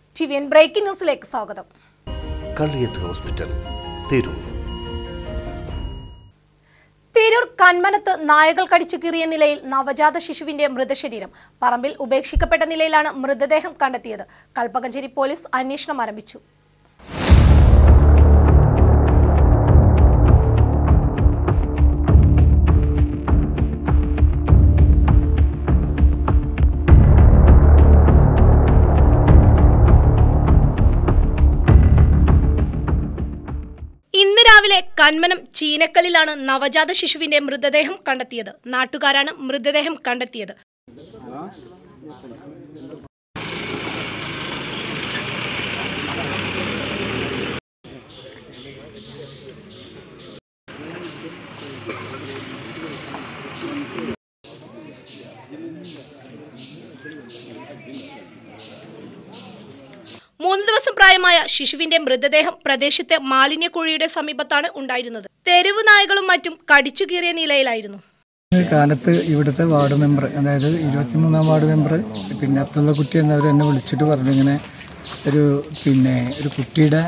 T V N breaking ന്യൂസിലേക്ക് സ്വാഗതം Kalliyath hospital Tirur Tirur കന്മനത്ത് നായകൾ കടിച്ചു കീറിയ നിലയിൽ നവജാത ശിശുവിന്റെ മൃതശരീരം പറമ്പിൽ ഉപേക്ഷിക്കപ്പെട്ട നിലയിലാണ് മൃതദേഹം കണ്ടെത്തിയത് കൽപ്പകഞ്ചേരി പോലീസ് അന്വേഷണം ആരംഭിച്ചു ഇന്ന് രാവിലെ കന്മനം ചീനക്കലിലാണ് നവജാത ശിശുവിന്റെ മൃതദേഹം കണ്ടെത്തിയത് നാട്ടുകാരാണ് മൃതദേഹം കണ്ടെത്തിയത് മൂന്ന് ദിവസം പ്രായമായ ശിശുവിന്റെ മൃതദേഹം പ്രദേശത്തെ മാലിന്യക്കുഴിയുടെ സമീപത്താണ് ഉണ്ടായിരുന്നത് തെരുവ് നായകളും മറ്റും കടിച്ചു കീറിയ നിലയിലായിരുന്നു കാലത്ത് ഇവിടുത്തെ വാർഡ് മെമ്പർ അതായത് ഇരുപത്തിമൂന്നാം വാർഡ് മെമ്പർ പിന്നെ അബ്ദുള്ള കുട്ടി എന്നവർ എന്നെ വിളിച്ചിട്ട് പറഞ്ഞു ഇങ്ങനെ ഒരു പിന്നെ ഒരു കുട്ടിയുടെ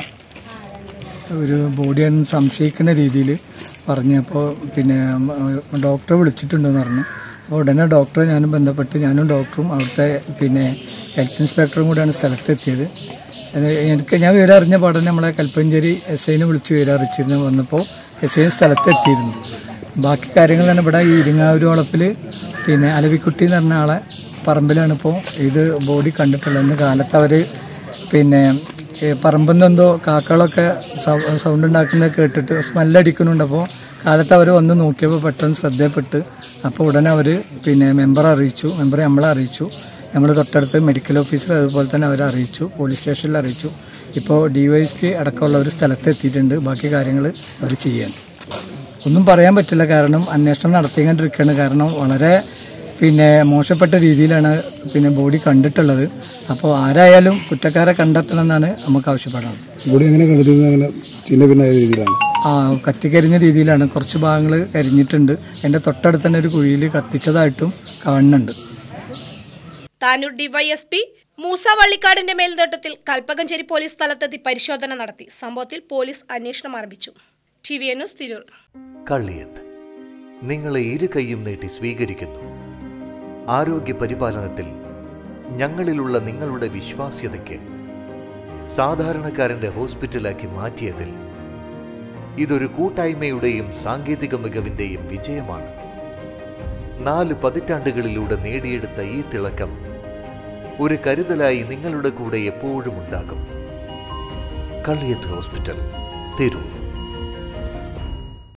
ഒരു ബോഡിയാണെന്ന് സംശയിക്കുന്ന രീതിയിൽ പറഞ്ഞപ്പോൾ പിന്നെ ഡോക്ടറെ വിളിച്ചിട്ടുണ്ടെന്ന് പറഞ്ഞു അപ്പോൾ ഉടനെ ഡോക്ടറെ ഞാനും ബന്ധപ്പെട്ട് ഞാനും ഡോക്ടറും അവിടുത്തെ പിന്നെ ഹെൽത്ത് ഇൻസ്പെക്ടറും കൂടെയാണ് സ്ഥലത്തെത്തിയത് അത് എനിക്ക് ഞാൻ വിവരം അറിഞ്ഞ പാടന്നെ നമ്മളെ കൽപ്പഞ്ചേരി എസ് ഐനെ വിളിച്ച് വിവരം അറിയിച്ചിരുന്നു വന്നപ്പോൾ എസ് ഐ സ്ഥലത്തെത്തിയിരുന്നു ബാക്കി കാര്യങ്ങൾ തന്നെ ഇവിടെ ഈ ഇരിങ്ങാവൂർ വളപ്പിൽ പിന്നെ അലവിക്കുട്ടി എന്ന് പറഞ്ഞ ആളെ പറമ്പിലാണ് ഇപ്പോൾ ഇത് ബോഡി കണ്ടിട്ടുള്ളത് ഇന്ന് കാലത്ത് അവർ പിന്നെ ഈ പറമ്പിൽ നിന്ന് എന്തോ കാക്കകളൊക്കെ സൗ- സൗണ്ട് ഉണ്ടാക്കുന്നത് കേട്ടിട്ട് സ്മെല്ലടിക്കുന്നുണ്ട് അപ്പോൾ കാലത്ത് അവർ വന്ന് നോക്കിയപ്പോൾ പെട്ടെന്ന് ശ്രദ്ധയപ്പെട്ട് അപ്പോൾ ഉടനെ അവർ പിന്നെ മെമ്പറെ അറിയിച്ചു മെമ്പർ നമ്മളെ അറിയിച്ചു നമ്മൾ തൊട്ടടുത്ത് മെഡിക്കൽ ഓഫീസർ അതുപോലെ തന്നെ അവരെ അറിയിച്ചു പോലീസ് സ്റ്റേഷനിൽ അറിയിച്ചു ഇപ്പോൾ ഡി വൈ എസ് പി അടക്കമുള്ള ഒരു സ്ഥലത്ത് എത്തിയിട്ടുണ്ട് ബാക്കി കാര്യങ്ങൾ അവർ ചെയ്യാൻ ഒന്നും പറയാൻ പറ്റില്ല കാരണം അന്വേഷണം നടത്തിക്കൊണ്ടിരിക്കുകയാണ് കാരണം വളരെ പിന്നെ മോശപ്പെട്ട രീതിയിലാണ് പിന്നെ ബോഡി കണ്ടിട്ടുള്ളത് അപ്പോൾ ആരായാലും കുറ്റക്കാരെ കണ്ടെത്തണം എന്നാണ് നമുക്ക് ആവശ്യപ്പെടുന്നത് ബോഡി എങ്ങനെ കണ്ടെത്തുന്നത് അങ്ങനെ ചിന്ന ഭിന്നായ രീതിയിലാണ് ആ കത്തിക്കരിഞ്ഞ രീതിയിലാണ് കുറച്ച് ഭാഗങ്ങൾ കരിഞ്ഞിട്ടുണ്ട് എൻ്റെ തൊട്ടടുത്ത് തന്നെ ഒരു കുഴിയിൽ കത്തിച്ചതായിട്ടും കാണുന്നുണ്ട് താനൂർ ഡിവൈഎസ്പി മൂസ വള്ളിക്കാടിന്റെ മേൽനോട്ടത്തിൽ കൽപ്പകഞ്ചേരി പോലീസ് സ്ഥലത്തെത്തി പരിശോധന നടത്തി സംഭവത്തിൽ പോലീസ് അന്വേഷണം ആരംഭിച്ചു T V N news Tirur Kalliyath നിങ്ങളെ ഇരു കൈയും നീട്ടി സ്വീകരിക്കുന്നു ആരോഗ്യ പരിപാലനത്തിൽ ഞങ്ങളിലുള്ള നിങ്ങളുടെ വിശ്വാസ്യതയ്ക്ക് സാധാരണക്കാരന്റെ ഹോസ്പിറ്റലാക്കി മാറ്റിയതിൽ ഇതൊരു കൂട്ടായ്മയുടെയും സാങ്കേതിക മികവിന്റെയും വിജയമാണ് നാല് പതിറ്റാണ്ടുകളിലൂടെ നേടിയെടുത്ത ഈ തിളക്കം ഒരു കരുതലായി നിങ്ങളുടെ കൂടെ എപ്പോഴും ഉണ്ടാകും കള്ളിയത്ത് ഹോസ്പിറ്റൽ തിരൂർ